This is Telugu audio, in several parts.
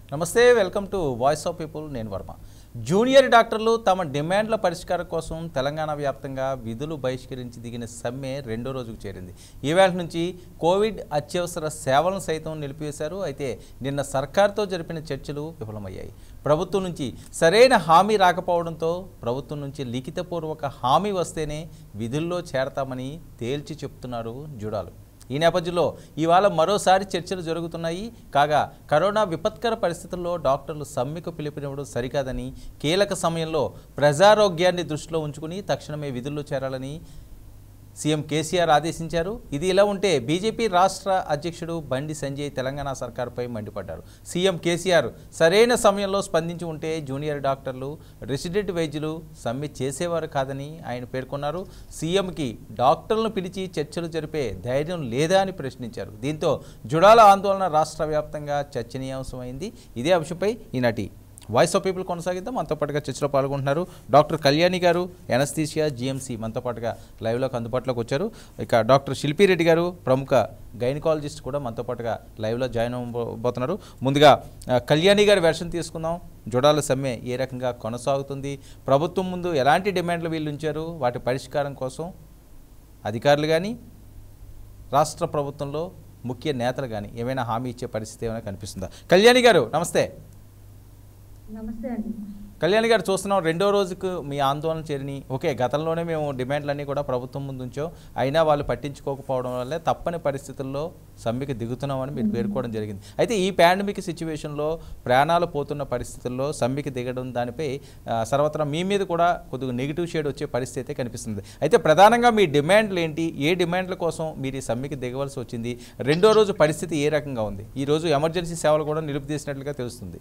నమస్తే welcome to voice of people నేను వర్మ జూనియర్ డాక్టర్లు తమ డిమాండ్ల పరిష్కారం కోసం తెలంగాణ వ్యాప్తంగా విధులు బహిష్కరించి దిగిన సమ్మె రెండో రోజుకు చేరింది ఈవేళ నుంచి కోవిడ్ అత్యవసర సేవలను సైతం నిలిపివేశారు అయితే నిన్న సర్కార్తో జరిపిన చర్చలు విఫలమయ్యాయి ప్రభుత్వం నుంచి సరైన హామీ రాకపోవడంతో ప్రభుత్వం నుంచి లిఖితపూర్వక హామీ వస్తేనే విధుల్లో చేరతామని తేల్చి చెప్తున్నారు జుడాలు ఈ నేపథ్యంలో ఇవాళ మరోసారి చర్చలు జరుగుతున్నాయి కాగా కరోనా విపత్కర పరిస్థితుల్లో డాక్టర్లు సమ్మెకు పిలుపునివ్వడం సరికాదని కీలక సమయంలో ప్రజారోగ్యాన్ని దృష్టిలో ఉంచుకుని తక్షణమే విధుల్లో చేరాలని సీఎం కేసీఆర్ ఆదేశించారు ఇది ఇలా ఉంటే బీజేపీ రాష్ట్ర అధ్యక్షుడు బండి సంజయ్ తెలంగాణ సర్కార్పై మండిపడ్డారు సీఎం కేసీఆర్ సరైన సమయంలో స్పందించి ఉంటే జూనియర్ డాక్టర్లు రెసిడెంట్ వైద్యులు సమ్మె చేసేవారు కాదని ఆయన పేర్కొన్నారు సీఎంకి డాక్టర్లను పిలిచి చర్చలు జరిపే ధైర్యం లేదా అని ప్రశ్నించారు దీంతో జుడాల ఆందోళన రాష్ట్ర వ్యాప్తంగా చర్చనీయాంశమైంది ఇదే అంశంపై ఈనాటి వాయిస్ ఆఫ్ పీపుల్ కొనసాగిద్దాం మనతో పాటుగా చర్చలో పాల్గొంటున్నారు డాక్టర్ కళ్యాణి గారు ఎనస్థీషియా జిఎంసి మనతో పాటుగా లైవ్లోకి అందుబాటులోకి వచ్చారు ఇక డాక్టర్ శిల్పిరెడ్డి గారు ప్రముఖ గైనకాలజిస్ట్ కూడా మనతో పాటుగా లైవ్లో జాయిన్ అవ్వబోతున్నారు ముందుగా ఆ, కళ్యాణి గారి వెర్షన్ తీసుకుందాం జుడాల సమ్మె ఏ రకంగా కొనసాగుతుంది ప్రభుత్వం ముందు ఎలాంటి డిమాండ్లు వీళ్ళు ఉంచారు వాటి పరిష్కారం కోసం అధికారులు కానీ రాష్ట్ర ప్రభుత్వంలో ముఖ్య నేతలు కానీ ఏమైనా హామీ ఇచ్చే పరిస్థితి ఏమైనా కనిపిస్తుందా కళ్యాణి గారు నమస్తే నమస్తే అండి కళ్యాణి గారు చూస్తున్నాం రెండో రోజుకు మీ ఆందోళన చేరిని ఓకే గతంలోనే మేము డిమాండ్లన్నీ కూడా ప్రభుత్వం ముందు ఉంచాం అయినా వాళ్ళు పట్టించుకోకపోవడం వల్లే తప్పని పరిస్థితుల్లో సమ్మెకి దిగుతున్నామని మీరు పేర్కోవడం జరిగింది అయితే ఈ పాండమిక్ సిచ్యువేషన్లో ప్రాణాలు పోతున్న పరిస్థితుల్లో సమ్మెకి దిగడం దానిపై ఆ, సర్వత్రా మీ మీద కూడా కొద్దిగా నెగిటివ్ షేడ్ వచ్చే పరిస్థితి అయితే కనిపిస్తుంది అయితే ప్రధానంగా మీ డిమాండ్లు ఏంటి ఏ డిమాండ్ల కోసం మీరు ఈ సమ్మెకి దిగవలసి వచ్చింది రెండో రోజు పరిస్థితి ఏ రకంగా ఉంది ఈ రోజు ఎమర్జెన్సీ సేవలు కూడా నిలుపుదీసినట్లుగా తెలుస్తుంది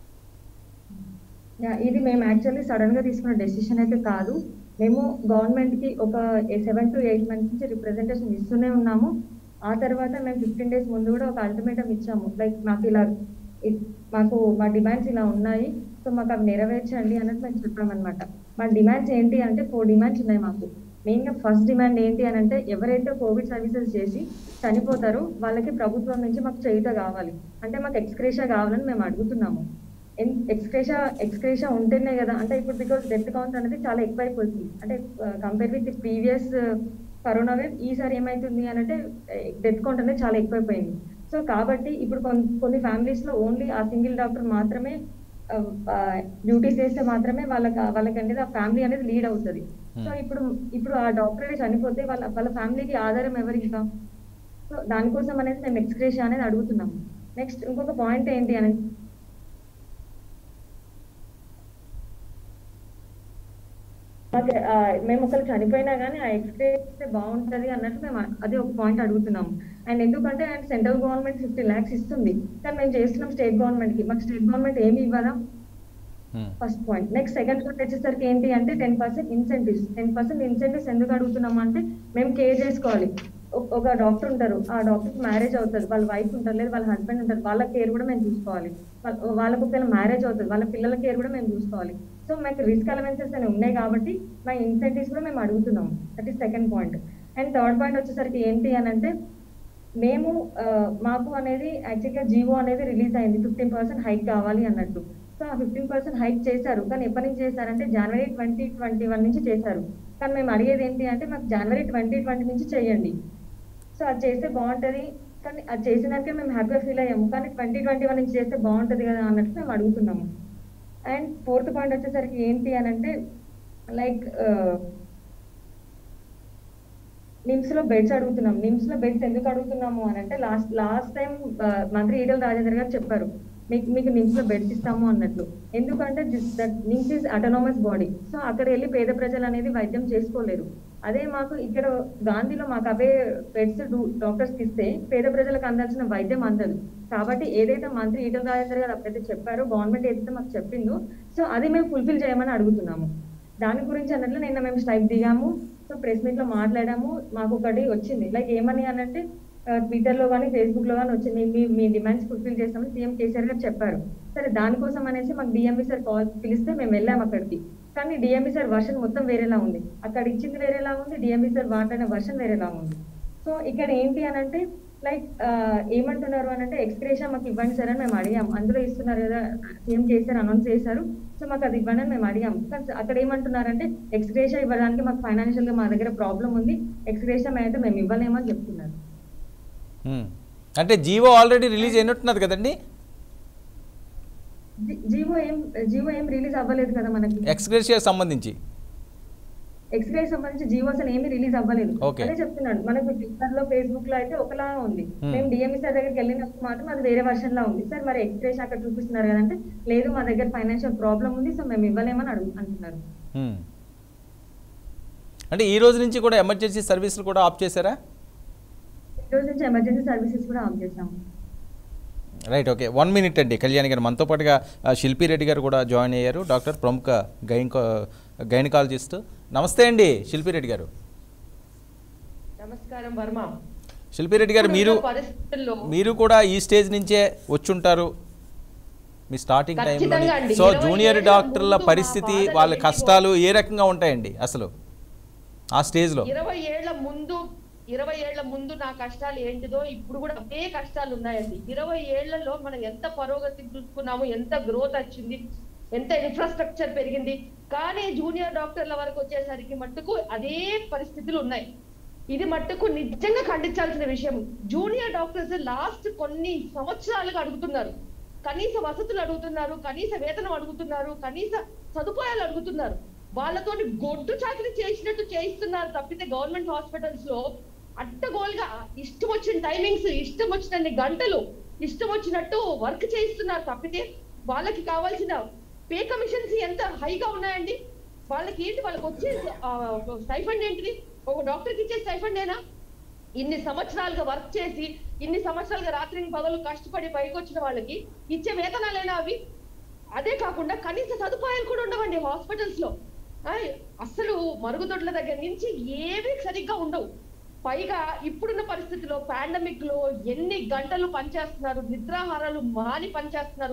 యా, ఇది మేము యాక్చువల్లీ సడన్ గా తీసుకున్న డెసిషన్ అయితే కాదు మేము గవర్నమెంట్ కి ఒక సెవెన్ టు ఎయిట్ మంత్స్ నుంచి రిప్రజెంటేషన్ ఇస్తూనే ఉన్నాము ఆ తర్వాత మేము ఫిఫ్టీన్ డేస్ ముందు కూడా ఒక అల్టిమేటం ఇచ్చాము లైక్ మాకు ఇలా ఇ- మాకు మా డిమాండ్స్ ఇలా ఉన్నాయి సో మాకు అవి నెరవేర్చండి అన్నట్టు మేము చెప్పామన్నమాట మా డిమాండ్స్ ఏంటి అంటే ఫోర్ డిమాండ్స్ ఉన్నాయి మాకు మెయిన్ గా ఫస్ట్ డిమాండ్ ఏంటి అని అంటే ఎవరైతే కోవిడ్ సర్వీసెస్ చేసి చనిపోతారో వాళ్ళకి ప్రభుత్వం నుంచి మాకు చేయుత కావాలి అంటే మాకు ఎక్స్క్రేషా కావాలని మేము అడుగుతున్నాము ఎక్స్క్రేషా ఎక్స్క్రేషా ఉంటేనే కదా అంటే ఇప్పుడు బికాస్ డెత్ కౌంట్ అనేది చాలా ఎక్కువైపోతుంది అంటే compare with previous corona wave ఈసారి ఏమైతుంది అని అంటే డెత్ కౌంట్ అనేది చాలా ఎక్కువైపోయింది సో కాబట్టి ఇప్పుడు కొన్- కొన్ని ఫ్యామిలీస్ లో ఓన్లీ ఆ సింగిల్ డాక్టర్ మాత్రమే డ్యూటీస్ చేస్తే మాత్రమే వాళ్ళకి వాళ్ళకి అనేది ఆ ఫ్యామిలీ అనేది లీడ్ అవుతుంది సో ఇప్పుడు ఇప్పుడు ఆ డాక్టర్ చనిపోతే వాళ్ళ వాళ్ళ ఫ్యామిలీకి ఆధారం ఎవరు ఇంకా సో దానికోసం అనేది మేము ఎక్స్క్రేషా అనేది అడుగుతున్నాము నెక్స్ట్ ఇంకొక పాయింట్ ఏంటి అని మాకు, ఆ, మేము ఒకరు చనిపోయినా కానీ ఆ ఎక్స్రే ఇస్తే బాగుంటది అన్నట్టు మేము అది ఒక పాయింట్ అడుగుతున్నాము అండ్ ఎందుకంటే and central government fifty lakhs ఇస్తుంది కానీ మేము చేస్తున్నాం స్టేట్ గవర్నమెంట్ కి మాకు స్టేట్ గవర్నమెంట్ ఏమి ఇవ్వదా Hmm. First point next second point వచ్చేసరికి ఏంటి అంటే ten percent incentives ten percent incentives ఎందుకు అడుగుతున్నాం అంటే మేము కేర్ చేసుకోవాలి ఒక- ఒక డాక్టర్ ఉంటారు ఆ డాక్టర్ మ్యారేజ్ అవుతుంది వాళ్ళ వైఫ్ ఉంటారు లేదా వాళ్ళ హస్బెండ్ ఉంటారు వాళ్ళ కేర్ కూడా మేము చూసుకోవాలి వాళ్ళ- వాళ్ళకు ఒకవేళ మ్యారేజ్ అవుతుంది వాళ్ళ పిల్లల కేర్ కూడా మేము చూసుకోవాలి సో మాకు రిస్క్ అలవెన్సెస్ అని ఉన్నాయి కాబట్టి మా ఇన్సెంటివ్స్ కూడా మేము అడుగుతున్నాం that is second point and third point వచ్చేసరికి ఏంటి అని అంటే మేము ఆ, మాకు అనేది యాక్చువల్గా జియో అనేది రిలీజ్ అయింది ఫిఫ్టీన్ పర్సెంట్ హైక్ కావాలి అన్నట్టు సో ఆ ఫిఫ్టీన్ పర్సెంట్ హైక్ చేశారు కానీ ఎప్పటి నుంచి చేశారంటే జనవరి ట్వంటీ ట్వంటీ వన్ నుంచి చేశారు కానీ మేము అడిగేది ఏంటి అంటే మాకు జనవరి ట్వంటీ ట్వంటీ నుంచి చేయండి సో అది చేస్తే బాగుంటది కానీ అది చేసిన దానికే మేము హ్యాపీగా ఫీల్ అయ్యాము కానీ ట్వంటీ ట్వంటీ వన్ నుంచి చేస్తే బాగుంటది కదా అన్నట్టు మేము అడుగుతున్నాము అండ్ ఫోర్త్ పాయింట్ వచ్చేసరికి ఏంటి అని అంటే లైక్ నిమ్స్ లో బెడ్స్ అడుగుతున్నాం నిమ్స్ లో బెడ్స్ ఎందుకు అడుగుతున్నాము అని అంటే లాస్ట్ లాస్ట్ టైం మంత్రి ఈటల రాజేందర్ గారు చెప్పారు మీకు మీకు నిమ్స్ లో బెడ్స్ ఇస్తాము అన్నట్లు ఎందుకంటే NIMS is autonomous body so అక్కడ వెళ్ళి పేద ప్రజలు అనేది వైద్యం చేసుకోలేరు అదే మాకు ఇక్కడ గాంధీలో మాకు అవే బెడ్స్ డాక్టర్స్ కి ఇస్తే పేద ప్రజలకు అందాల్సిన వైద్యం అందదు కాబట్టి ఏదైతే మంత్రి ఈటల రాజేందర్ గారు అప్పుడైతే చెప్పారో గవర్నమెంట్ ఏదైతే మాకు చెప్పిందో సో అది మేము ఫుల్ఫిల్ చేయమని అడుగుతున్నాము దాని గురించి అన్నట్లు నిన్న మేము స్ట్రైక్ దిగాము సో ప్రెస్ మీట్ లో మాట్లాడాము మాకు ఒకటి వచ్చింది లైక్ ఏమని అని అంటే ట్విట్టర్ లో కానీ ఫేస్బుక్ లో కానీ వచ్చింది మీ మీ డిమాండ్స్ ఫుల్ఫిల్ చేస్తామని సీఎం కేసీఆర్ గారు చెప్పారు సరే దానికోసం అనేసి మాకు డిఎంఈ సార్ కాల్ పిలిస్తే మేము వెళ్ళాము అక్కడికి కానీ డిఎంఈ సార్ వర్షన్ మొత్తం వేరేలా ఉంది అక్కడ ఇచ్చింది వేరేలా ఉంది డిఎంఈ సార్ మాట్లాడిన వర్షన్ వేరేలా ఉంది సో ఇక్కడ ఏంటి అని అంటే లైక్ ఏమంటున్నారు అని అంటే ఎక్స్గ్రేషా మాకు ఇవ్వండి సార్ అని మేము అడిగాం అందులో ఇస్తున్నారు కదా సీఎం చేశారు అనౌన్స్ చేశారు సో మాకు అది ఇవ్వండి అని మేము అడిగాం కానీ అక్కడ ఏమంటున్నారంటే ఎక్స్గ్రేషా ఇవ్వడానికి మాకు ఫైనాన్షియల్ గా మా దగ్గర ప్రాబ్లం ఉంది ఎక్స్గ్రేషా అయితే మేము ఇవ్వలేమని చెప్తున్నారు మ్మ్. అంటే జీవో ఆల్రెడీ రిలీజ్ అయినట్టున్నది కదండి జీ- జీవో ఏం జీవో ఏం రిలీజ్ అవ్వలేదు కదా మనకి ఎక్స్గ్రేషియా సంబంధించి ఎక్స్రే సంబంధించి జీవో అసలు ఏమీ రిలీజ్ అవ్వలేదు Okay. అదే చెప్తున్నాడు మనకు ట్విట్టర్ లో ఫేస్బుక్ లో అయితే ఒకలా ఉంది Hmm. మేము డిఎంఈ సార్ దగ్గరికి వెళ్ళినప్పుడు మాత్రం అది వేరే వర్షన్ లా ఉంది సార్ మరి ఎక్స్ప్రెస్ అక్కడ చూపిస్తున్నారు కదంటే లేదు మా దగ్గర ఫైనాన్షియల్ ప్రాబ్లం ఉంది సో మేము ఇవ్వలేమని అడుగు అంటున్నారు మ్మ్. అంటే ఈ రోజు నుంచి కూడా ఎమర్జెన్సీ సర్వీసులు కూడా ఆఫ్ చేశారా ఈ రోజు నుంచి ఎమర్జెన్సీ సర్వీసెస్ కూడా ఆఫ్ చేసాము రైట్ ఓకే వన్ మినిట్ అండి కళ్యాణి గారు మనతో పాటుగా ఆ, శిల్పి రెడ్డి గారు కూడా జాయిన్ అయ్యారు డాక్టర్ ప్రముఖ గైనకో గైనకాలజిస్ట్ నమస్తే అండి శిల్పి రెడ్డి గారు నమస్కారం వర్మ శిల్పి రెడ్డి గారు మీరు ఇప్పుడున్న పరిస్థితుల్లో మీరు కూడా ఈ స్టేజ్ నుంచే వచ్చుంటారు మీ స్టార్టింగ్ టైంలో ఖచ్చితంగా అండి. సో ఇరవై జూనియర్ ఏళ్ల డాక్టర్ల ముందు మా పరిస్థితి బాధలు వాళ్ళ ఎన్నికో- కష్టాలు ఏ రకంగా ఉంటాయండి అసలు ఆ స్టేజ్లో ఇరవై ఏళ్ల ముందు ఇరవై ఏళ్ల ముందు నా కష్టాలు ఏంటిదో ఇప్పుడు కూడా అదే కష్టాలు ఉన్నాయండి ఇరవై ఏళ్లలో మనం ఎంత పురోగతి చూసుకున్నాము ఎంత గ్రోత్ వచ్చింది ఎంత ఇన్ఫ్రాస్ట్రక్చర్ పెరిగింది కానీ జూనియర్ డాక్టర్ల వరకు వచ్చేసరికి మట్టుకు అదే పరిస్థితులు ఉన్నాయి ఇది మట్టుకు నిజంగా ఖండించాల్సిన విషయం జూనియర్ డాక్టర్స్ లాస్ట్ కొన్ని సంవత్సరాలుగా అడుగుతున్నారు కనీస వసతులు అడుగుతున్నారు కనీస వేతనం అడుగుతున్నారు కనీస సదుపాయాలు అడుగుతున్నారు వాళ్ళతోటి గొడ్డు చాకరీ చేసినట్టు చేయిస్తున్నారు తప్పితే గవర్నమెంట్ హాస్పిటల్స్ లో అడ్డగోలుగా ఇష్టం వచ్చిన టైమింగ్స్ ఇష్టం వచ్చినన్ని గంటలు ఇష్టం వచ్చినట్టు వర్క్ చేయిస్తున్నారు తప్పితే వాళ్ళకి కావాల్సిన పే కమిషన్స్ ఎంత హైగా ఉన్నాయండి వాళ్ళకి ఏంటి వాళ్ళకి వచ్చే స్టైఫండ్ ఏంటిది ఒక డాక్టర్కి ఇచ్చే స్టైఫండ్ ఏనా ఇన్ని సంవత్సరాలుగా వర్క్ చేసి ఇన్ని సంవత్సరాలుగా రాత్రి పగలు కష్టపడి పైకి వచ్చిన వాళ్ళకి ఇచ్చే వేతనాలేనా అవి అదే కాకుండా కనీస సదుపాయాలు కూడా ఉండవండి హాస్పిటల్స్ లో ఆయ్, అస్సలు మరుగుదొడ్ల దగ్గర నుంచి ఏవి సరిగ్గా ఉండవు పైగా ఇప్పుడున్న పరిస్థితిలో పాండమిక్ లో ఎన్ని గంటలు పనిచేస్తున్నారు నిద్రాహారాలు మాని పనిచేస్తున్నారు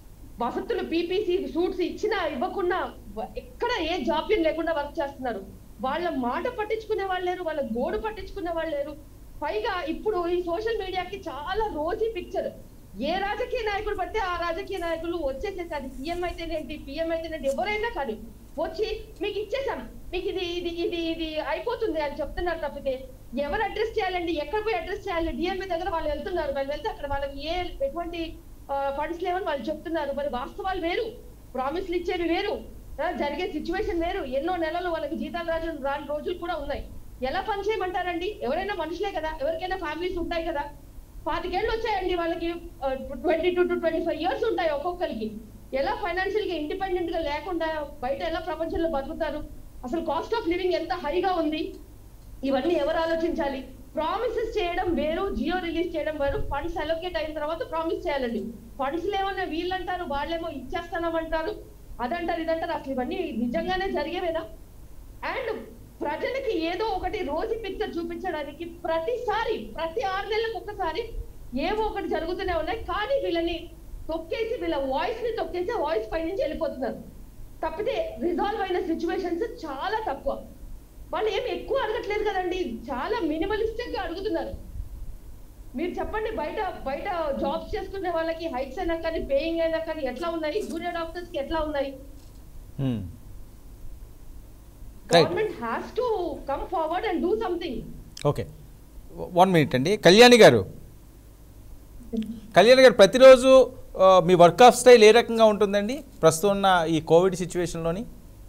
వసతులు పీపీసీ సూట్స్ ఇచ్చినా ఇవ్వకుండా వ- ఎక్కడ ఏ జాప్యం లేకుండా వర్క్ చేస్తున్నారు వాళ్ళ మాట పట్టించుకునే వాళ్ళు లేరు వాళ్ళ గోడు పట్టించుకునే వాళ్ళు లేరు పైగా ఇప్పుడు ఈ సోషల్ మీడియాకి చాలా రోజీ పిక్చర్ ఏ రాజకీయ నాయకుడు పడితే ఆ రాజకీయ నాయకులు వచ్చేసేసి అది సీఎం అయితేనేంటి పిఎం అయితేనేంటి ఎవరైనా కానీ వచ్చి మీకు ఇచ్చేసాం మీకు ఇది ఇది ఇది ఇది అయిపోతుంది అని చెప్తున్నారు తప్పితే ఎవరు అడ్రస్ చేయాలండి ఎక్కడ పోయి అడ్రస్ చేయాలి డిఎంఏ దగ్గర వాళ్ళు వెళ్తున్నారు వాళ్ళు వెళ్తే అక్కడ వాళ్ళకి ఏ ఎటువంటి ఫండ్స్ లేవని వాళ్ళు చెప్తున్నారు మరి వాస్తవాలు వేరు ప్రామిస్లు ఇచ్చేవి వేరు ఆ, జరిగే సిచ్యువేషన్ వేరు ఎన్నో నెలలు వాళ్ళకి జీతాలు రాజు రాని రోజులు కూడా ఉన్నాయి ఎలా పని చేయమంటారండి ఎవరైనా మనుషులే కదా ఎవరికైనా ఫ్యామిలీస్ ఉంటాయి కదా పాతికేళ్ళు వచ్చాయండి వాళ్ళకి twenty two to twenty five years ఉంటాయి ఒక్కొక్కరికి ఎలా ఫైనాన్షియల్ గా ఇండిపెండెంట్ గా లేకుండా బయట ఎలా ప్రపంచంలో బతుకుతారు అసలు కాస్ట్ ఆఫ్ లివింగ్ ఎంత హైగా ఉంది ఇవన్నీ ఎవరు ఆలోచించాలి ప్రామిసెస్ చేయడం వేరు జియో రిలీజ్ చేయడం వేరు ఫండ్స్ అలొకేట్ అయిన తర్వాత ప్రామిస్ చేయాలండి ఫండ్స్ లేవన్నా వీళ్ళంటారు వాళ్ళేమో ఇచ్చేస్తానమంటారు అదంటారు ఇదంటారు అసలు ఇవన్నీ నిజంగానే జరిగేవేనా అండ్ ప్రజలకి ఏదో ఒకటి రోజు పిక్చర్ చూపించడానికి ప్రతిసారి ప్రతి ఆరు నెలలకు ఒక్కసారి ఏవో ఒకటి జరుగుతూనే ఉన్నాయి కానీ వీళ్ళని తొక్కేసి వీళ్ళ వాయిస్ ని తొక్కేసి వాయిస్ పై నుంచి వెళ్ళిపోతున్నారు తప్పితే రిజాల్వ్ అయిన సిచ్యువేషన్స్ చాలా తక్కువ వాళ్ళు ఏమి ఎక్కువ అడగట్లేదు కదండి చాలా మినిమలిస్టిక్ గా అడుగుతున్నారు మీరు చెప్పండి బయట బయట జాబ్స్ చేసుకునే వాళ్ళకి హైట్స్ అయినా కానీ పేయింగ్ అయినా కానీ ఎట్లా ఉన్నాయి జూనియర్ డాక్టర్స్ కి ఎట్లా ఉన్నాయి మ్మ్. Right. Government has to come forward and do something okay one minute అండి కళ్యాణి గారు కళ్యాణి గారు ప్రతిరోజు ఆ, మీ వర్క్ ఆఫ్ స్టైల్ ఏ రకంగా ఉంటుందండి ప్రస్తుతం ఉన్న ఈ కోవిడ్ సిచ్యువేషన్లోని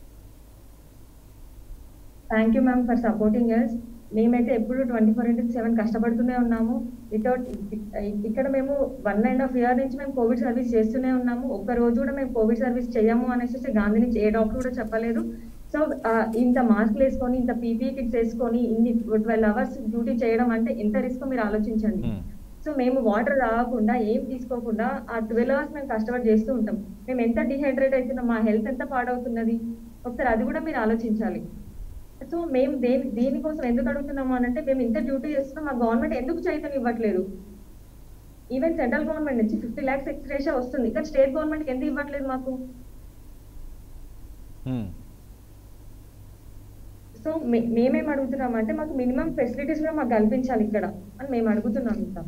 thank you ma'am for supporting us మేమైతే ఎప్పుడు ట్వంటీ ఫోర్ ఇంటూ సెవెన్ కష్టపడుతూనే ఉన్నాము వితౌట్ ఇక్కడ మేము వన్ అండ్ హాఫ్ ఇయర్ నుంచి మేము కోవిడ్ సర్వీస్ చేస్తూనే ఉన్నాము ఒక్క రోజు కూడా మేము కోవిడ్ సర్వీస్ చేయము అనేసి గాంధీ నుంచి ఏ డాక్టర్ కూడా చెప్పలేదు సో ఇంత మాస్క్ వేసుకొని ఇంత పీపీ కిట్స్ వేసుకొని ఇన్ని ట్వెల్వ్ అవర్స్ డ్యూటీ చేయడం అంటే ఎంత రిస్క్ మీరు ఆలోచించండి మ్మ్. సో మేము వాటర్ తాగకుండా ఏం తీసుకోకుండా ఆ ట్వెల్వ్ అవర్స్ మేము కష్టపడి చేస్తూ ఉంటాం మేము ఎంత డిహైడ్రేట్ అవుతున్నాం మా హెల్త్ ఎంత పాడవుతున్నది ఒకసారి అది కూడా మీరు ఆలోచించాలి సో మేము దేని దీనికోసం ఎందుకు అడుగుతున్నాము అని అంటే మేము ఇంత డ్యూటీ చేస్తున్నాం మా గవర్నమెంట్ ఎందుకు చైతన్యం ఇవ్వట్లేదు ఈవెన్ సెంట్రల్ గవర్నమెంట్ నుంచి ఫిఫ్టీ ల్యాక్స్ ఎక్స్ట్రేషా వస్తుంది కానీ స్టేట్ గవర్నమెంట్ ఎందుకు ఇవ్వట్లేదు మాకు మ్మ్. సో సో మే మేమేం అడుగుతున్నాం అంటే మాకు మినిమం ఫెసిలిటీస్ కూడా మాకు కల్పించాలి ఇక్కడ అని మేము అడుగుతున్నాం ఇంకా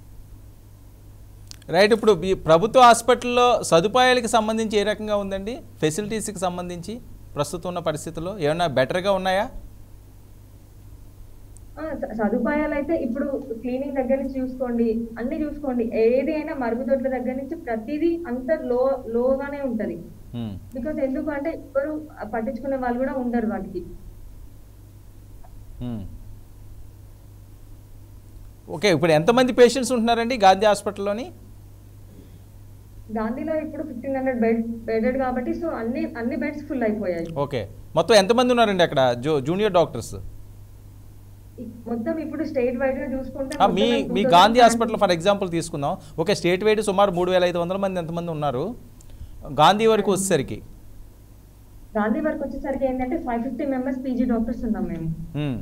రైట్ ఇప్పుడు ఈ ప్రభుత్వ హాస్పిటల్లో సదుపాయాలకి సంబంధించి ఏ రకంగా ఉందండి ఫెసిలిటీస్కి సంబంధించి ప్రస్తుతం ఉన్న పరిస్థితుల్లో ఏమైనా బెటర్గా ఉన్నాయా ఆ, స- సదుపాయాలు అయితే ఇప్పుడు క్లీనింగ్ దగ్గర నుంచి చూసుకోండి అన్ని చూసుకోండి ఏది అయినా మరుగుదొడ్ల దగ్గర నుంచి ప్రతిదీ అంత లో లోగానే ఉంటది మ్మ్. బికాస్ ఎందుకు అంటే ఎవరు పట్టించుకునే వాళ్ళు కూడా ఉండరు వాటికి మ్మ్. ఓకే ఇప్పుడు ఎంతమంది పేషెంట్స్ ఉంటున్నారండి గాంధీ హాస్పిటల్లోని గాంధీలో ఇప్పుడు ఫిఫ్టీన్ హండ్రెడ్ బెడ్ బెడెడ్ కాబట్టి సో అన్ని అన్ని బెడ్స్ ఫుల్ అయిపోయాయి ఓకే మొత్తం ఎంతమంది ఉన్నారండి అక్కడ జూ జూనియర్ డాక్టర్స్ ఇ- మొత్తం ఇప్పుడు స్టేట్ వైడ్ గా చూసుకుంటే ఆ, మీ మొత్తం మీ 2000 గాంధీ హాస్పిటల్ ఫర్ ఎగ్జాంపుల్ తీసుకుందాం ఓకే స్టేట్ వైడ్ సుమారు మూడు వేల ఐదు వందల మంది ఎంతమంది ఉన్నారు గాంధీ వరకు వచ్చేసరికి గాంధీ వరకు వచ్చేసరికి ఏంటంటే five fifty members PG doctors ఉన్నాం మేము మ్మ్.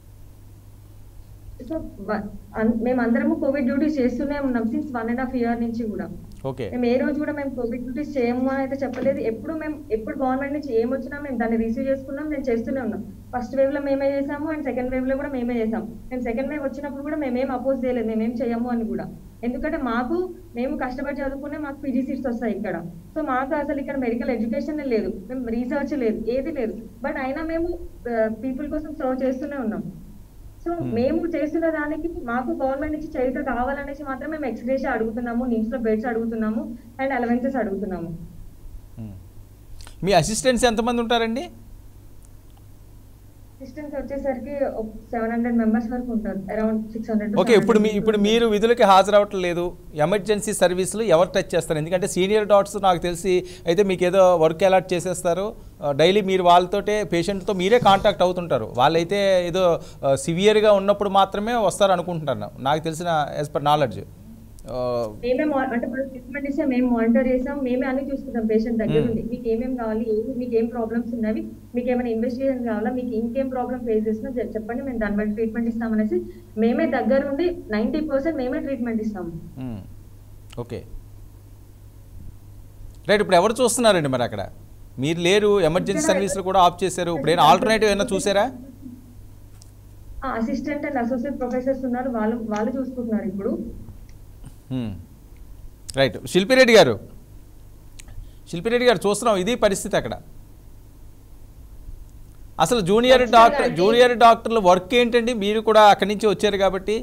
సో వ- అన్- మేము అందరము కోవిడ్ డ్యూటీస్ చేస్తూనే ఉన్నాం since one and half year నుంచి కూడా ఓకే మేము ఏ రోజు కూడా మేము కోవిడ్ డ్యూటీస్ చేయము అని అయితే చెప్పలేదు ఎప్పుడు మేము ఎప్పుడు గవర్నమెంట్ నుంచి ఏం వచ్చినా మేము దాన్ని రిసీవ్ చేసుకున్నాం మేము చేస్తూనే ఉన్నాం ఫస్ట్ వేవ్ లో మేమే చేసాము అండ్ సెకండ్ వేవ్ లో కూడా మేమే చేసాం మేము సెకండ్ వేవ్ వచ్చినప్పుడు కూడా మేమేం అపోజ్ చేయలేదు మేమేం చేయము అని కూడా ఎందుకంటే మాకు మేము కష్టపడి చదువుకునే మాకు పీజీ సీట్స్ వస్తాయి ఇక్కడ సో మాకు అసలు ఇక్కడ మెడికల్ ఎడ్యుకేషన్ లేదు మేము రీసెర్చ్ లేదు ఏది లేదు బట్ అయినా మేము పీపుల్ కోసం సర్వ్ చేస్తూనే ఉన్నాం సో మేము చేస్తున్న దానికి మాకు గవర్నమెంట్ నుంచి చరిత్ర కావాలనేసి మాత్రం మేము ఎక్స్గ్రేషన్ అడుగుతున్నాము నిమ్స్ లో బెడ్స్ అడుగుతున్నాము అండ్ అలవెన్సెస్ అడుగుతున్నాము మ్మ్. మీ అసిస్టెంట్స్ ఎంతమంది ఉంటారండి డిస్టెన్స్ వచ్చేసరికి సెవెన్ హండ్రెడ్ మెంబర్స్ వరకు ఉంటారు అరౌండ్ సిక్స్ హండ్రెడ్ ఓకే ఇప్పుడు మీ ఇప్పుడు మీరు విధులకి హాజరవటం లేదు ఎమర్జెన్సీ సర్వీసులు ఎవరు టచ్ చేస్తారు ఎందుకంటే సీనియర్ డాక్టర్స్ నాకు తెలిసి అయితే మీకు ఏదో వర్క్ అలాట్ చేసేస్తారు డైలీ మీరు వాళ్ళతోటే పేషెంట్తో మీరే కాంటాక్ట్ అవుతుంటారు వాళ్ళైతే ఏదో సివియర్గా ఉన్నప్పుడు మాత్రమే వస్తారు అనుకుంటున్నాను నాకు తెలిసిన యాజ్ పర్ నాలెడ్జ్ మేమే మా- అంటే మనం ట్రీట్మెంట్ ఇస్తే మేము మానిటర్ చేసాం మేమే అన్ని చూసుకుంటాం పేషెంట్ దగ్గర Hmm. నుండి మీకు ఏమేం కావాలి ఏమి మీకు ఏం ప్రాబ్లమ్స్ ఉన్నవి మీకు ఏమైనా ఇన్వెస్టిగేషన్ కావాలా మీకు ఇంకేం ప్రాబ్లమ్ ఫేస్ చేసినా చె- చెప్పండి మేము దాన్ని బట్టి ట్రీట్మెంట్ ఇస్తామనేసి మేమే దగ్గర ఉండి నైన్టీ పర్సెంట్ మేమే ట్రీట్మెంట్ ఇస్తాము ఓకే రైట్ ఇప్పుడు ఎవరు చూస్తున్నారండి మరి అక్కడ మీరు లేరు ఎమర్జెన్సీ ఇక్కడ- సర్వీసులు కూడా ఆఫ్ చేశారు ఇప్పుడు ఏమైనా ఆల్టర్నేటివ్ ఏమైనా చూసారా అసిస్టెంట్ అండ్ అసోసియేట్ ప్రొఫెసర్స్ ఉన్నారు వాళ్ళు వాళ్ళు చూసుకుంటున్నారు ఇప్పుడు రైట్ శిల్పిరెడ్డి గారు శిల్పిరెడ్డి గారు చూస్తున్నాం ఇది పరిస్థితి అక్కడ అసలు జూనియర్ ఖచ్చితంగా డాక్టర్ అండి. జూనియర్ డాక్టర్ల వర్క్ ఏంటండి మీరు కూడా అక్కడి నుంచి వచ్చారు కాబట్టి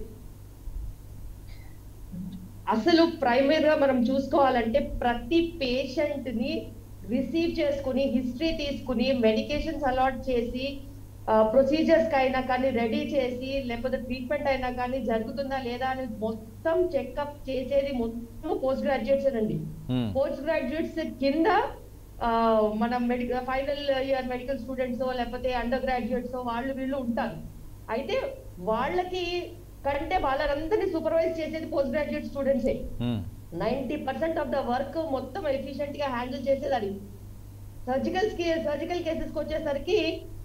అసలు ప్రైమరీగా మనం చూసుకోవాలంటే ప్రతి పేషెంట్ ని రిసీవ్ చేసుకుని హిస్టరీ తీసుకుని మెడికేషన్స్ అలాట్ చేసి ప్రొసీజర్స్ కి అయినా కానీ రెడీ చేసి లేకపోతే ట్రీట్మెంట్ అయినా కానీ జరుగుతుందా లేదా అని మొత్తం చెకప్ చేసేది మొత్తం పోస్ట్ గ్రాడ్యుయేట్స్ అండి Hmm. పోస్ట్ గ్రాడ్యుయేట్స్ కింద ఆ, మన medical final year medical students లేకపోతే అండర్ గ్రాడ్యుయేట్స్ వాళ్ళు వీళ్ళు ఉంటారు అయితే వాళ్ళకి కంటే వాళ్ళందరినీ సూపర్వైజ్ చేసేది పోస్ట్ గ్రాడ్యుయేట్ స్టూడెంట్సే మ్మ్. Ninety percent of the work మొత్తం ఎఫిషియెంట్ గా హ్యాండిల్ చేసేది అది సర్జికల్ సర్జికల్ కేసెస్కి వచ్చేసరికి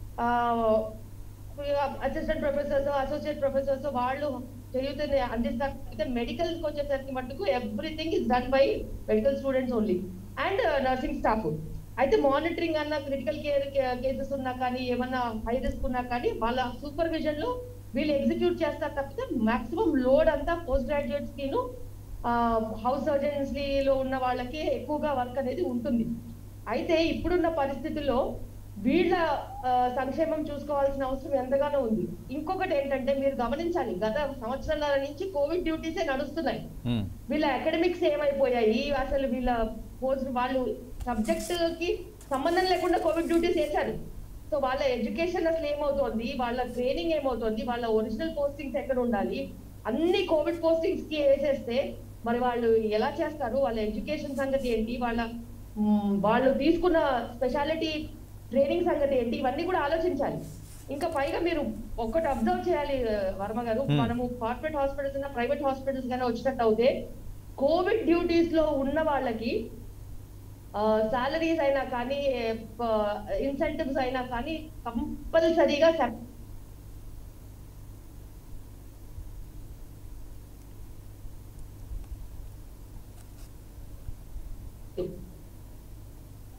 అసిస్టెంట్ ప్రొఫెసర్స్ అసోసియేట్ ప్రొఫెసర్స్ వాళ్ళు చేయుతని అందిస్తారు అయితే మెడికల్ కి వచ్చేసరికి మటుకు everything is done by medical students only and nursing staff అయితే మానిటరింగ్ అన్న క్రిటికల్ కేర్ కేసెస్ ఉన్నా కానీ ఏమన్నా హై రిస్క్ ఉన్నా కానీ వాళ్ళ సూపర్విజన్ లో వీళ్ళు ఎగ్జిక్యూట్ చేస్తారు తప్పితే మాక్సిమం లోడ్ అంతా పోస్ట్ గ్రాడ్యుయేట్స్ కిను హౌస్ సర్జన్స్ లో ఉన్న వాళ్ళకి ఎక్కువగా వర్క్ అనేది ఉంటుంది అయితే ఇప్పుడున్న పరిస్థితుల్లో వీళ్ళ ఆ, సంక్షేమం చూసుకోవాల్సిన అవసరం ఎంతగానో ఉంది ఇంకొకటి ఏంటంటే మీరు గమనించాలి గత సంవత్సరాల నుంచి కోవిడ్ డ్యూటీసే నడుస్తున్నాయి మ్మ్. వీళ్ళ అకాడమిక్స్ ఏమైపోయాయి అసలు వీళ్ళ పోస్ట్ వాళ్ళు సబ్జెక్ట్ కి సంబంధం లేకుండా కోవిడ్ డ్యూటీస్ చేశారు సో వాళ్ళ ఎడ్యుకేషన్ అసలు ఏమవుతోంది వాళ్ళ ట్రైనింగ్ ఏమవుతోంది వాళ్ళ ఒరిజినల్ పోస్టింగ్స్ ఎక్కడ ఉండాలి అన్ని కోవిడ్ పోస్టింగ్స్ కి వేసేస్తే మరి వాళ్ళు ఎలా చేస్తారు వాళ్ళ ఎడ్యుకేషన్ సంగతి ఏంటి వాళ్ళ మ్, వాళ్ళు తీసుకున్న స్పెషాలిటీ ట్రైనింగ్ సంగతి ఏంటి ఇవన్నీ కూడా ఆలోచించాలి ఇంకా పైగా మీరు ఒక్కటి అబ్జర్వ్ చేయాలి ఆ, వర్మ గారు Hmm. మనము కార్పొరేట్ హాస్పిటల్స్ అయినా ప్రైవేట్ హాస్పిటల్స్ గానే వచ్చినట్టు అవుతే కోవిడ్ డ్యూటీస్ లో ఉన్న వాళ్ళకి సాలరీస్ అయినా కానీ ఇన్సెంటివ్స్ అయినా కానీ కంపల్సరీగా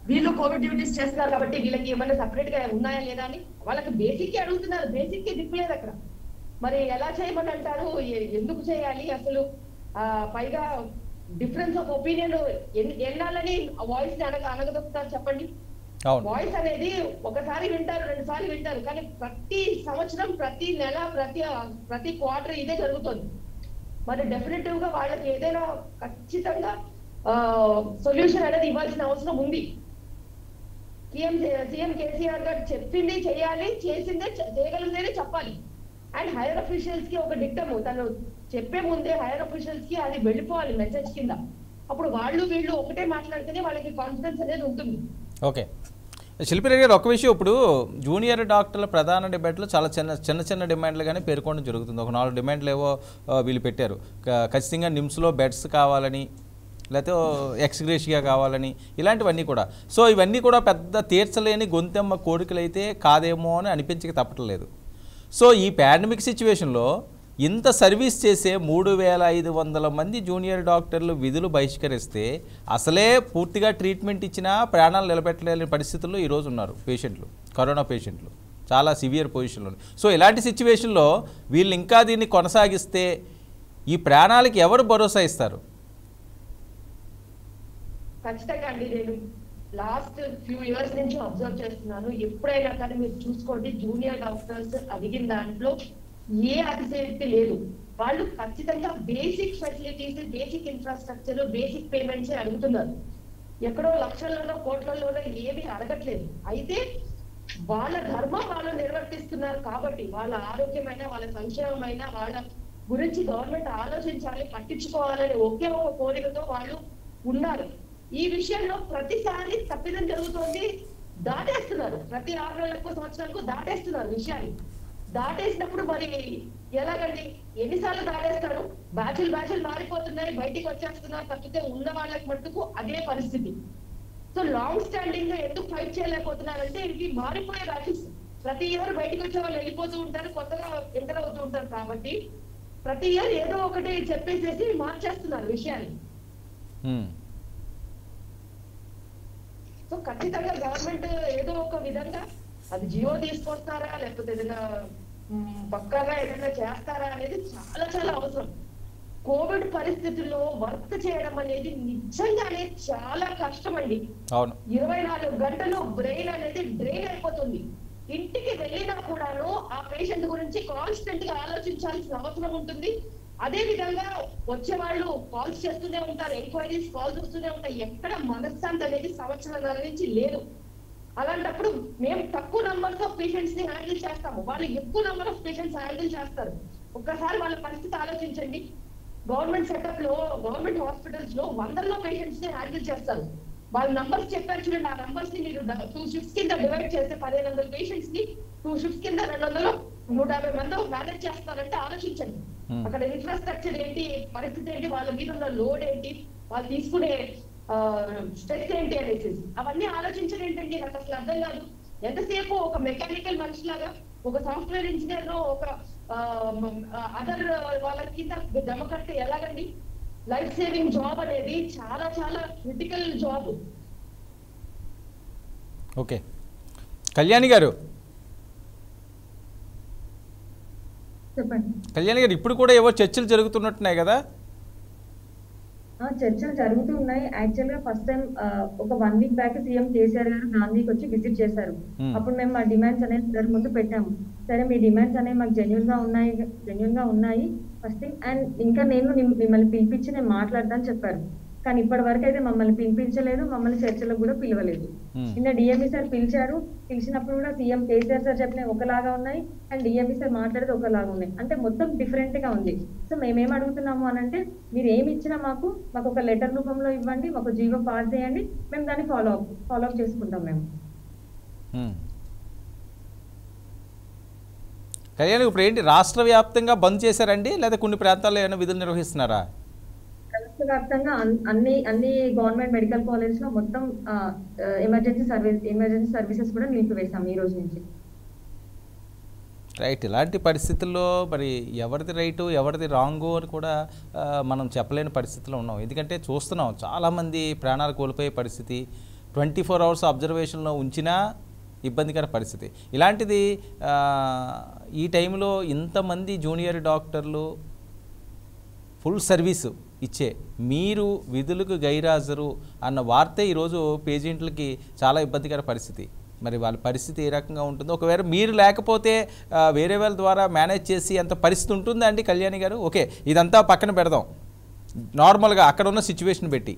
వీళ్ళు కోవిడ్ డ్యూటీస్ చేస్తున్నారు కాబట్టి వీళ్ళకి ఏమైనా సపరేట్ గా ఉన్నాయా లేదా అని వాళ్ళకి బేసిక్ అడుగుతున్నారు బేసిక్ కి దిక్కులేదు అక్కడ మరి ఎలా చేయమని అంటారు ఎ- ఎందుకు చేయాలి అసలు ఆ, పైగా డిఫరెన్స్ ఆఫ్ ఒపీనియన్ ఎన్నాళ్ళని వాయిస్ ని అనగ అనగదొక్కుతారు చెప్పండి అవును వాయిస్ అనేది ఒకసారి వింటారు రెండు సార్లు వింటారు కానీ ప్రతి సంవత్సరం ప్రతి నెల ప్రతి ప్రతి క్వార్టర్ ఇదే జరుగుతుంది మరి డెఫినెటివ్ గా వాళ్ళకి ఏదైనా ఖచ్చితంగా సొల్యూషన్ అనేది ఇవ్వాల్సిన అవసరం ఉంది సీఎం సీఎం కేసీఆర్ గారు చెప్పింది చేయాలి చేసిందే చే- చేయగలిగితేనే చెప్పాలి అండ్ హైయర్ అఫీషియల్స్ కి ఒక డిక్టము తను చెప్పే ముందే హైయర్ అఫీషియల్స్ కి అది వెళ్ళిపోవాలి మెసేజ్ కింద అప్పుడు వాళ్ళు వీళ్ళు ఒకటే మాట్లాడితేనే వాళ్ళకి కాన్ఫిడెన్స్ అనేది ఉంటుంది ఓకే శిల్పిరెడ్డి గారు ఒక విషయం ఇప్పుడు జూనియర్ డాక్టర్ల ప్రధాన డిమాండ్లు చాలా చిన్న చిన్న చిన్న డిమాండ్లుగానే పేర్కొనడం జరుగుతుంది ఒక నాలుగు డిమాండ్లు ఏవో ఆ, వీళ్ళు పెట్టారు క- ఖచ్చితంగా నిమ్స్లో బెడ్స్ కావాలని లేకపోతే ఎక్స్గ్రేషియా కావాలని ఇలాంటివన్నీ కూడా సో ఇవన్నీ కూడా పెద్ద తీర్చలేని గొంతెమ్మ కోరికలైతే కాదేమో అని అనిపించక తప్పట్లేదు సో ఈ పాండమిక్ సిచ్యువేషన్లో ఇంత సర్వీస్ చేసే మూడు వేల ఐదు వందల మంది జూనియర్ డాక్టర్లు విధులు బహిష్కరిస్తే అసలే పూర్తిగా ట్రీట్మెంట్ ఇచ్చినా ప్రాణాలు నిలబెట్టలేని పరిస్థితుల్లో ఈరోజు ఉన్నారు పేషెంట్లు కరోనా పేషెంట్లు చాలా సివియర్ పొజిషన్లో సో ఇలాంటి సిచ్యువేషన్లో వీళ్ళు ఇంకా దీన్ని కొనసాగిస్తే ఈ ప్రాణాలకి ఎవరు భరోసా ఇస్తారు ఖచ్చితంగా అండి నేను లాస్ట్ ఫ్యూ ఇయర్స్ నుంచి అబ్జర్వ్ చేస్తున్నాను ఎప్పుడైనా కానీ మీరు చూసుకోండి జూనియర్ డాక్టర్స్ అడిగిన దాంట్లో ఏ అతిశయక్తి లేదు వాళ్ళు ఖచ్చితంగా basic facilities basic infrastructure basic payments అడుగుతున్నారు ఎక్కడో లక్షల్లోనో కోట్లలోనో ఏమీ అడగట్లేదు అయితే వాళ్ళ ధర్మం వాళ్ళు నిర్వర్తిస్తున్నారు కాబట్టి వాళ్ళ ఆరోగ్యమైన వాళ్ళ సంక్షేమమైన వాళ్ళ గురించి గవర్నమెంట్ ఆలోచించాలి పట్టించుకోవాలని ఒకే ఒక కోరికతో వాళ్ళు ఉన్నారు ఈ విషయంలో ప్రతిసారి తప్పిదం జరుగుతోంది దాటేస్తున్నారు ప్రతి ఆరు నెలలకు సంవత్సరాలకు దాటేస్తున్నారు విషయాన్ని దాటేసినప్పుడు మరి ఎలాగండి ఎన్నిసార్లు దాటేస్తారు బ్యాచులు బ్యాచులు మారిపోతున్నాయి బయటికి వచ్చేస్తున్నారు తప్పితే ఉన్న వాళ్ళకి మట్టుకు అదే పరిస్థితి సో లాంగ్ స్టాండింగ్ గా ఎందుకు ఫైట్ చేయలేకపోతున్నారంటే ఇవి మారిపోయే బ్యాచెస్ ప్రతి ఇయర్ బయటకు వచ్చే వాళ్ళు వెళ్ళిపోతూ ఉంటారు కొత్తగా ఎంటర్ అవుతూ ఉంటారు కాబట్టి ప్రతి ఇయర్ ఏదో ఒకటి చెప్పేసేసి మార్చేస్తున్నారు విషయాన్ని హ్మ్. సో ఖచ్చితంగా గవర్నమెంట్ ఏదో ఒక విధంగా అది జియో తీసుకొస్తారా లేకపోతే ఏదైనా మ్, పక్కాగా ఏదైనా చేస్తారా అనేది చాలా చాలా అవసరం కోవిడ్ పరిస్థితుల్లో వర్క్ చేయడం అనేది నిజంగానే చాలా కష్టం అండి అవును ఇరవై నాలుగు గంటలు బ్రెయిన్ అనేది డ్రైన్ అయిపోతుంది ఇంటికి వెళ్ళినా కూడాను ఆ పేషెంట్ గురించి కాన్స్టెంట్ గా ఆలోచించాల్సిన అవసరం ఉంటుంది అదే విధంగా వచ్చే వాళ్ళు కాల్స్ చేస్తూనే ఉంటారు ఎంక్వైరీస్ కాల్స్ వస్తూనే ఉంటాయి ఎక్కడ మనశ్శాంతి అనేది సంవత్సరాల నుంచి లేదు అలాంటప్పుడు మేము తక్కువ నంబర్స్ ఆఫ్ పేషెంట్స్ ని హ్యాండిల్ చేస్తాము వాళ్ళు ఎక్కువ నంబర్ ఆఫ్ పేషెంట్స్ హ్యాండిల్ చేస్తారు ఒక్కసారి వాళ్ళ పరిస్థితి ఆలోచించండి గవర్నమెంట్ సెటప్ లో గవర్నమెంట్ హాస్పిటల్స్ లో వందల్లో పేషెంట్స్ ని హ్యాండిల్ చేస్తారు వాళ్ళ నంబర్స్ చెప్పారు చూడండి ఆ నంబర్స్ ని మీరు టూ షిఫ్ట్స్ కింద డివైడ్ చేస్తే పదిహేను వందల పేషెంట్స్ ని టూ షిఫ్ట్స్ కింద రెండు వందలు నూట యాభై మంది మేనేజ్ చేస్తారంటే ఆలోచించండి Hmm. అక్కడ ఇన్ఫ్రాస్ట్రక్చర్ ఏంటి పరిస్థితి ఏంటి వాళ్ళ మీద ఉన్న లోడ్ ఏంటి వాళ్ళు తీసుకునే స్ట్రెస్ ఏంటి అనేసి అవన్నీ ఆలోచించడం ఏంటండి నాకు అసలు అర్థం కాదు ఎంతసేపు ఒక మెకానికల్ మనిషిలాగా ఒక సాఫ్ట్వేర్ ఇంజనీర్ ఒక అదర్ వాళ్ళ కింద జమ కడితే ఎలాగండి లైఫ్ సేవింగ్ జాబ్ అనేది చాలా చాలా క్రిటికల్ జాబ్ ఓకే కళ్యాణి గారు చెప్పండి కళ్యాణి గారు ఇప్పుడు కూడా ఏవో చర్చలు జరుగుతున్నట్టున్నాయి కదా ఆ, చర్చలు జరుగుతున్నాయి యాక్చువల్ గా ఫస్ట్ టైం ఒక one week back CM KCR గారు గాంధీకి వచ్చి విజిట్ చేశారు Hmm. అప్పుడు మేము మా డిమాండ్స్ అనేది ఇద్దరి ముందు పెట్టాము సరే మీ డిమాండ్స్ అనేవి మాకు జెన్యున్ గా ఉన్నాయి జెన్యున్ గా ఉన్నాయి ఫస్ట్ థింగ్ అండ్ ఇంకా నేను నిమ్- మిమ్మల్ని పిలిపించి నేను మాట్లాడతాను చెప్పారు కానీ ఇప్పటి వరకు అయితే మమ్మల్ని పిలిపించలేదు మమ్మల్ని చర్చలకు కూడా పిలవలేదు Hmm. నిన్న డిఎంఈ సార్ పిలిచారు పిలిచినప్పుడు కూడా సీఎం కేసీఆర్ సార్ చెప్పిన ఒకలాగా ఉన్నాయి అండ్ డిఎంఈ సార్ మాట్లాడేది ఒకలాగా ఉన్నాయి అంటే మొత్తం డిఫరెంట్ గా ఉంది సో మేమేం అడుగుతున్నాము అని అంటే మీరు ఏమి ఇచ్చినా మాకు మాకు ఒక లెటర్ రూపంలో ఇవ్వండి మాకు జీవో పాస్ చేయండి మేము దాన్ని ఫాలో అప్ ఫాలో అప్ చేసుకుంటాం మేము హ్మ్. కళ్యాణి ఇప్పుడు ఏంటి రాష్ట్ర వ్యాప్తంగా బంద్ చేశారండి లేదా కొన్ని ప్రాంతాల్లో ఏమైనా విధులు నిర్వహిస్తున్నారా రాష్ట్ర వ్యాప్తంగా అన్- అన్ని అన్ని గవర్నమెంట్ మెడికల్ కాలేజ్ లో మొత్తం ఎమర్జెన్సీ సర్వీస్ ఎమర్జెన్సీ సర్వీసెస్ కూడా నిలిపివేశాం ఈ రోజు నుంచి రైట్ ఇలాంటి పరిస్థితుల్లో మరి ఎవరిది రైటు ఎవరిది రాంగు అని కూడా ఆ, మనం చెప్పలేని పరిస్థితిలో ఉన్నాం ఎందుకంటే చూస్తున్నాం చాలామంది ప్రాణాలు కోల్పోయే పరిస్థితి ట్వంటీ ఫోర్ అవర్స్ అబ్జర్వేషన్లో ఉంచినా ఇబ్బందికర పరిస్థితి ఇలాంటిది ఆ, ఈ టైంలో ఇంతమంది జూనియర్ డాక్టర్లు ఫుల్ సర్వీసు ఇచ్చే మీరు విధులకు గైరాజరు అన్న వార్తే ఈరోజు పేషెంట్లకి చాలా ఇబ్బందికర పరిస్థితి మరి వాళ్ళ పరిస్థితి ఏ రకంగా ఉంటుందో ఒకవేళ మీరు లేకపోతే ఆ, వేరే వాళ్ళ ద్వారా మేనేజ్ చేసి అంత పరిస్థితి ఉంటుందా అండి కళ్యాణి గారు ఓకే ఇదంతా పక్కన పెడదాం నార్మల్గా అక్కడ ఉన్న సిచ్యువేషన్ పెట్టి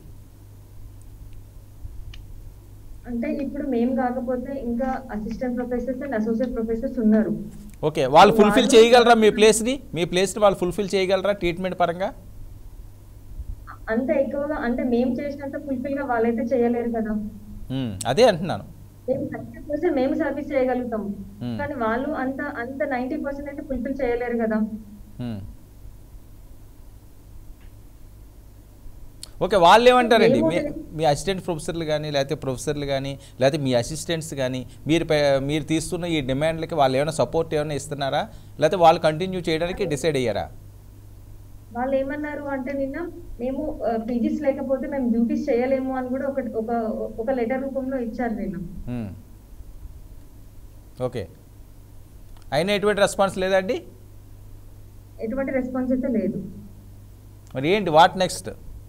అంటే ఇప్పుడు మేము కాకపోతే ఇంకా assistant professors and associate professors ఉన్నారు ఓకే వాళ్ళు ఫుల్ఫిల్ వాళ్ళు- చేయగలరా మీ ప్లేస్ని మీ ప్లేస్ని వాళ్ళు ఫుల్ఫిల్ చేయగలరా ట్రీట్మెంట్ పరంగా అంత ఎక్కువగా అంటే మేము చేసినంత ఫుల్ఫిల్ గా వాళ్ళైతే చేయలేరు కదా ఉమ్, అదే అంటున్నాను మేము హండ్రెడ్ పర్సెంట్ మేము సర్వీస్ చేయగలుగుతాం Hmm. కానీ వాళ్ళు అంత అంత నైన్టీ పర్సెంట్ అయితే ఫుల్ఫిల్ చేయలేరు కదా ఉమ్. ఓకే వాళ్ళు ఏమంటారండి మీ మీ అసిస్టెంట్ ప్రొఫెసర్లు కానీ లేకపోతే ప్రొఫెసర్లు కానీ లేకపోతే మీ అసిస్టెంట్స్ కానీ మీరు పే- మీరు తీస్తున్న ఈ డిమాండ్లకి వాళ్ళు ఏమైనా సపోర్ట్ ఏమైనా ఇస్తున్నారా లేకపోతే వాళ్ళు కంటిన్యూ చేయడానికి డిసైడ్ అయ్యారా వాళ్ళు ఏమన్నారు అంటే నిన్న మేము పీజీస్ లేకపోతే మేము డ్యూటీస్ చేయలేము అని కూడా ఒక ఒక ఒక లెటర్ రూపంలో ఇచ్చారు నిన్న ఉమ్. ఓకే అయినా ఎటువంటి రెస్పాన్స్ లేదండి ఎటువంటి రెస్పాన్స్ అయితే లేదు మరి ఏంటి వాట్ నెక్స్ట్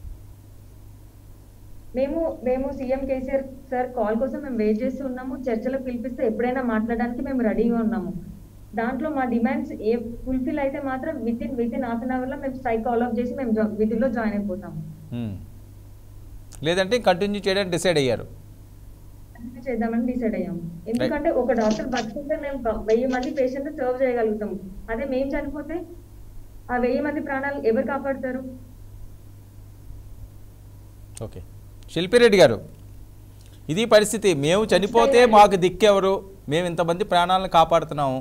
మేము మేము సీఎం కేసీఆర్ సార్ కాల్ కోసం మేము వెయిట్ చేస్తూ ఉన్నాము చర్చలో పిలిపిస్తే ఎప్పుడైనా మాట్లాడడానికి మేము రెడీగా ఉన్నాము దాంట్లో మా డిమాండ్స్ ఏ ఫుల్ఫిల్ అయితే మాత్రం within within half an hour లో మేము స్ట్రైక్ కాల్ ఆఫ్ చేసి మేము జా- విధుల్లో జాయిన్ అయిపోతాము ఉమ్. లేదంటే కంటిన్యూ చేయడానికి డిసైడ్ అయ్యారు కంటిన్యూ చేద్దామని డిసైడ్ అయ్యాము ఎందుకంటే ఒక డాక్టర్ బతుకుంటే మేము ప- వెయ్యి మంది పేషెంట్ సర్వ్ చేయగలుగుతాము అదే మేము చనిపోతే ఆ వెయ్యి మంది ప్రాణాలు ఎవరు కాపాడుతారు ఓకే శిల్పిరెడ్డి గారు ఇది పరిస్థితి మేము చనిపోతే మాకు దిక్కెవరు మేము ఇంతమంది ప్రాణాలను కాపాడుతున్నాము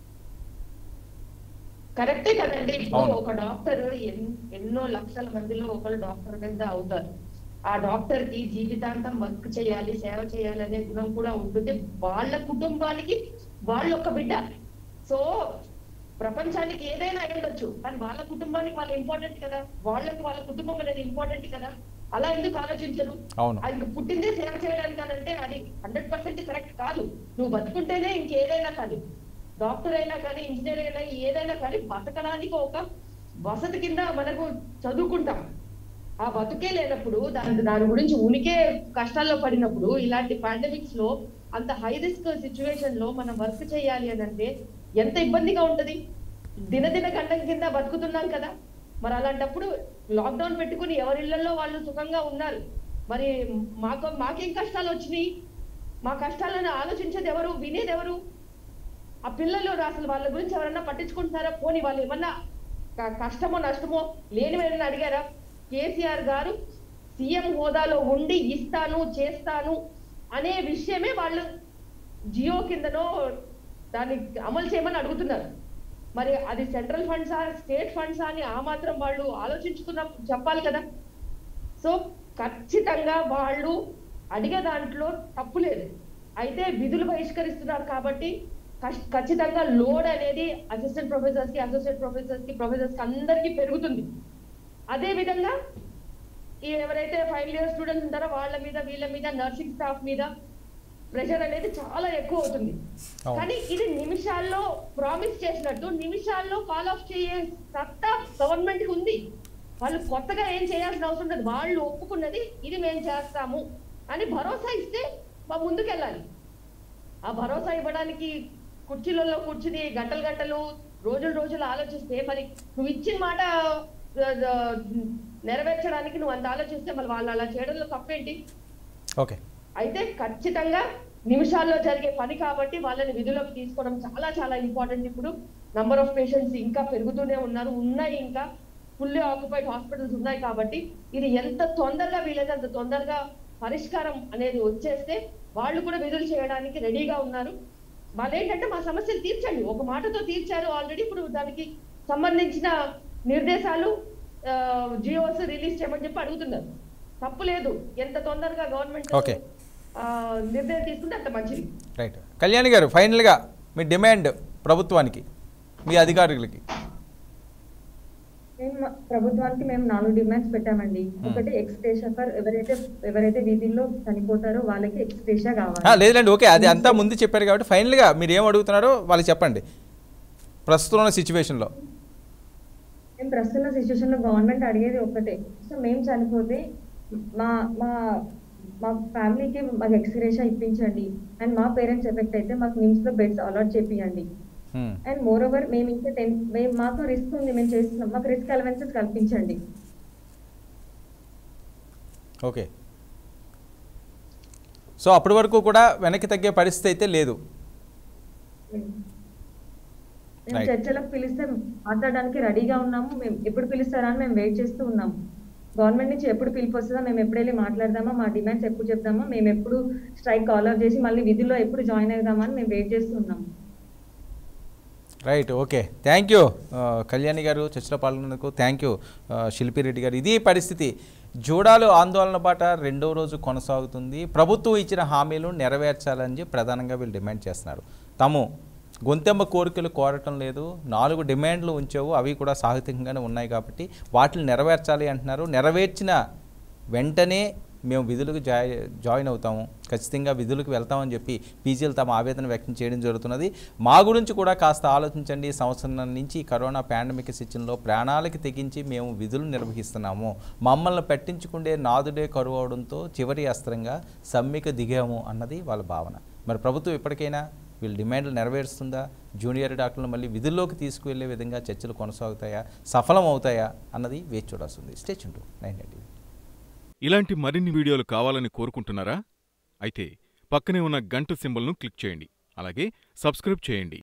కరెక్టే కదండి ఇప్పుడు అవును. ఒక డాక్టర్ ఎన్- ఎన్నో లక్షల మందిలో ఒకరు డాక్టర్ కింద అవుతారు ఆ డాక్టర్ కి జీవితాంతం వర్క్ చేయాలి సేవ చేయాలి అనే గుణం కూడా ఉంటుంది వాళ్ళ కుటుంబానికి వాళ్ళ ఒక బిడ్డ సో ప్రపంచానికి ఏదైనా అయి ఉండొచ్చు కానీ వాళ్ళ కుటుంబానికి వాళ్ళ ఇంపార్టెంట్ కదా వాళ్ళకి వాళ్ళ కుటుంబం అనేది ఇంపార్టెంట్ కదా అలా ఎందుకు ఆలోచించరు అవును. అది పుట్టిందే సేవ చేయడానికి అంటే అది హండ్రెడ్ పర్సెంట్ కరెక్ట్ కాదు నువ్వు బతుకుంటేనే ఇంకేదైనా కాదు డాక్టర్ అయినా కానీ ఇంజనీర్ అయినా ఏదైనా కానీ బతకడానికి ఒక వసతి కింద మనకు చదువుకుంటాం ఆ బతుకే లేనప్పుడు దాని దాని గురించి ఉనికే కష్టాల్లో పడినప్పుడు ఇలాంటి పాండమిక్స్ లో అంత హై రిస్క్ సిచ్యువేషన్ లో మనం వర్క్ చేయాలి అని అంటే ఎంత ఇబ్బందిగా ఉంటది దినదిన గండం కింద బతుకుతున్నాం కదా మరి అలాంటప్పుడు లాక్డౌన్ పెట్టుకుని ఎవరి ఇళ్లలో వాళ్ళు సుఖంగా ఉన్నారు మరి మాకు మాకేం కష్టాలు వచ్చినాయి మా కష్టాలను ఆలోచించేది ఎవరు వినేది ఎవరు ఆ పిల్లలు అసలు వాళ్ళ గురించి ఎవరన్నా పట్టించుకుంటున్నారా పోనీ వాళ్ళు ఏమన్నా క- కష్టమో నష్టమో లేనివేమన్నా అడిగారా కేసీఆర్ గారు సీఎం హోదాలో ఉండి ఇస్తాను చేస్తాను అనే విషయమే వాళ్ళు జియో కిందనో దాన్ని అమలు చేయమని అడుగుతున్నారు మరి అది సెంట్రల్ ఫండ్సా స్టేట్ ఫండ్సా అని ఆ మాత్రం వాళ్ళు ఆలోచించుకున్న చెప్పాలి కదా సో ఖచ్చితంగా వాళ్ళు అడిగే దాంట్లో తప్పు లేదు అయితే విధులు బహిష్కరిస్తున్నారు కాబట్టి కష్- ఖచ్చితంగా లోడ్ అనేది అసిస్టెంట్ ప్రొఫెసర్స్ కి అసోసియేట్ ప్రొఫెసర్స్ కి ప్రొఫెసర్స్ కి అందరికీ పెరుగుతుంది అదే విధంగా ఈ ఎవరైతే ఫైనల్ ఇయర్ స్టూడెంట్స్ ఉంటారో వాళ్ళ మీద వీళ్ళ మీద నర్సింగ్ స్టాఫ్ మీద ప్రెషర్ అనేది చాలా ఎక్కువ అవుతుంది అవును. కానీ ఇది నిమిషాల్లో ప్రామిస్ చేసినట్టు నిమిషాల్లో కాల్ ఆఫ్ చేయే సత్తా గవర్నమెంట్ కి ఉంది వాళ్ళు కొత్తగా ఏం చేయాల్సిన అవసరం లేదు వాళ్ళు ఒప్పుకున్నది ఇది మేము చేస్తాము అని భరోసా ఇస్తే మా ముందుకెళ్ళాలి ఆ భరోసా ఇవ్వడానికి కుర్చీలలో కూర్చుని గంటలు గంటలు రోజులు రోజులు ఆలోచిస్తే మరి నువ్వు ఇచ్చిన మాట ఆ, ఆ, నెరవేర్చడానికి నువ్వు అంత ఆలోచిస్తే మరి వాళ్ళు అలా చేయడంలో తప్పేంటి ఓకే అయితే ఖచ్చితంగా నిమిషాల్లో జరిగే పని కాబట్టి వాళ్ళని విధులకు తీసుకోవడం చాలా చాలా ఇంపార్టెంట్ ఇప్పుడు నంబర్ ఆఫ్ పేషెంట్స్ ఇంకా పెరుగుతూనే ఉన్నారు ఉన్నాయి ఇంకా ఫుల్లీ ఆక్యుపైడ్ హాస్పిటల్స్ ఉన్నాయి కాబట్టి ఇది ఎంత తొందరగా వీలైతే అంత తొందరగా పరిష్కారం అనేది వచ్చేస్తే వాళ్ళు కూడా విధులు చేయడానికి రెడీగా ఉన్నారు వాళ్ళు ఏంటంటే మా సమస్యలు తీర్చండి ఒక మాటతో తీర్చారు ఆల్రెడీ ఇప్పుడు దానికి సంబంధించిన నిర్దేశాలు జియోస్ రిలీజ్ చేయమని చెప్పి అడుగుతున్నారు తప్పు లేదు ఎంత తొందరగా గవర్నమెంట్ Okay. నిర్ణయం తీసుకుంటే అంత మంచిది రైట్ కళ్యాణి గారు ఫైనల్గా మీ డిమాండ్ ప్రభుత్వానికి మీ అధికారులకి మేము ప్రభుత్వానికి మేము నాలుగు డిమాండ్స్ పెట్టామండి ఒకటి ఎక్స్టేషా ఫర్ ఎవరైతే ఎవరైతే వీధుల్లో చనిపోతారో వాళ్ళకి ఎక్స్టేషా ఆ, కావాలి లేదండి ఓకే అది అంతా ముందు చెప్పారు కాబట్టి ఫైనల్గా మీరు ఏం అడుగుతున్నారో వాళ్ళకి చెప్పండి ప్రస్తుతం ఉన్న సిచ్యువేషన్లో మేము ప్రస్తుత సిచ్యువేషన్ లో గవర్నమెంట్ అడిగేది ఒక్కటే సో మేము చనిపోతే మా మా మా ఫ్యామిలీకి మాకు ఎక్స్గ్రేషా ఇప్పించండి అండ్ మా పేరెంట్స్ ఎఫెక్ట్ అయితే మాకు నిమ్స్ లో బెడ్స్ అలాట్ చేపియండి హ్మ్. అండ్ మోర్ ఓవర్ మేము ఇంకా టెన్ మేము మాకు రిస్క్ ఉంది మేము చేస్తున్నాం మాకు రిస్క్ అలవెన్సెస్ కల్పించండి ఓకే సో అప్పటి వరకు కూడా వెనక్కి తగ్గే పరిస్థితి అయితే లేదు మేము Right. చర్చలకు పిలిస్తే మాట్లాడడానికి రెడీగా ఉన్నాము మేము ఎప్పుడు పిలుస్తారా అని మేము వెయిట్ చేస్తూ ఉన్నాము గవర్నమెంట్ నుంచి ఎప్పుడు పిలుపు వస్తుందా మేము ఎప్పుడు వెళ్ళి మాట్లాడదామా మా డిమాండ్స్ ఎప్పుడు చెప్దామా మేము ఎప్పుడు స్ట్రైక్ కాలర్ చేసి మళ్ళీ విధుల్లో ఎప్పుడు జాయిన్ అవుదామా అని మేము వెయిట్ చేస్తూ ఉన్నాము right okay thank you Kalyani గారు చర్చలో పాల్గొన్నందుకు థ్యాంక్ యూ శిల్పిరెడ్డి గారు ఇది పరిస్థితి జూడాలు ఆందోళన బాట రెండో రోజు కొనసాగుతుంది ప్రభుత్వం ఇచ్చిన హామీలు నెరవేర్చాలని చెప్పి ప్రధానంగా వీళ్ళు డిమాండ్ చేస్తున్నారు తాము గొంతెమ్మ కోరికలు కోరటం లేదు నాలుగు డిమాండ్లు ఉంచావు అవి కూడా సాహిత్యంగానే ఉన్నాయి కాబట్టి వాటిని నెరవేర్చాలి అంటున్నారు నెరవేర్చిన వెంటనే మేము విధులకు జాయి జాయిన్ అవుతాము ఖచ్చితంగా విధులకు వెళ్తామని చెప్పి పీజీలు తమ ఆవేదన వ్యక్తం చేయడం జరుగుతున్నది మా గురించి కూడా కాస్త ఆలోచించండి సంవత్సరం నుంచి కరోనా పాండమిక్ సిచ్యులో ప్రాణాలకి తెగించి మేము విధులు నిర్వహిస్తున్నాము మమ్మల్ని పెట్టించుకుండే నాదుడే కరువు అవడంతో చివరి అస్త్రంగా సమ్మెకు దిగాము అన్నది వాళ్ళ భావన మరి ప్రభుత్వం ఇప్పటికైనా వీళ్ళ డిమాండ్లు నెరవేరుస్తుందా జూనియర్ డాక్టర్లు మళ్ళీ విధుల్లోకి తీసుకువెళ్ళే విధంగా చర్చలు కొనసాగుతాయా సఫలం అవుతాయా అన్నది వేచి చూడాల్సింది స్టేచ్ ఉంటూ నైన్ నైన్టీ ఇలాంటి మరిన్ని వీడియోలు కావాలని కోరుకుంటున్నారా అయితే పక్కనే ఉన్న గంట సింబల్ను క్లిక్ చేయండి అలాగే సబ్స్క్రైబ్ చేయండి